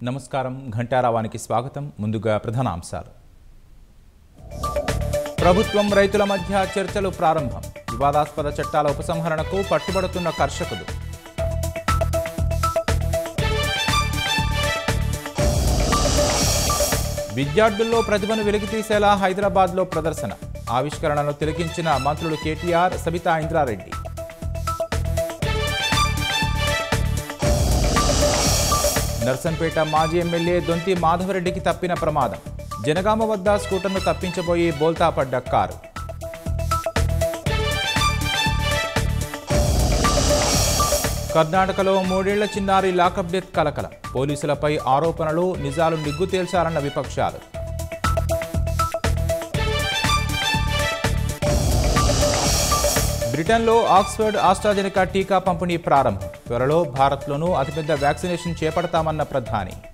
నమస్కారం ఘంటారావానికి స్వాగతం ముందుగా ప్రధానాంశాలు ప్రభుత్వం రైతుల మధ్య చర్చలు ప్రారంభం వివాదాస్పద చట్టాల ఉపసంహరణకు పట్టుబడుతున్న కర్షకులు విద్యార్థుల్లో ప్రతిభను వెలికితీసేలా హైదరాబాద్లో ప్రదర్శన ఆవిష్కరణను తిలకించిన మంత్రులు కేటీఆర్ సబితా ఇంద్రారెడ్డి నర్సంపేట మాజీ ఎమ్మెల్యే దొంతి మాధవరెడ్డికి తప్పిన ప్రమాదం జనగామ వద్ద స్కూటర్ను తప్పించబోయి బోల్తా పడ్డ కారు కర్ణాటకలో మూడేళ్ల చిన్నారి లాకప్ డెత్ కలకల పోలీసులపై ఆరోపణలు నిజాలు నిగ్గు తేల్చాలన్న విపక్షాలు బ్రిటన్లో ఆక్స్ఫర్డ్ ఆస్ట్రాజెనికా టీకా పంపిణీ ప్రారంభం త్వరలో భారత్లోనూ అతిపెద్ద వ్యాక్సినేషన్ చేపడతామన్న ప్రధాని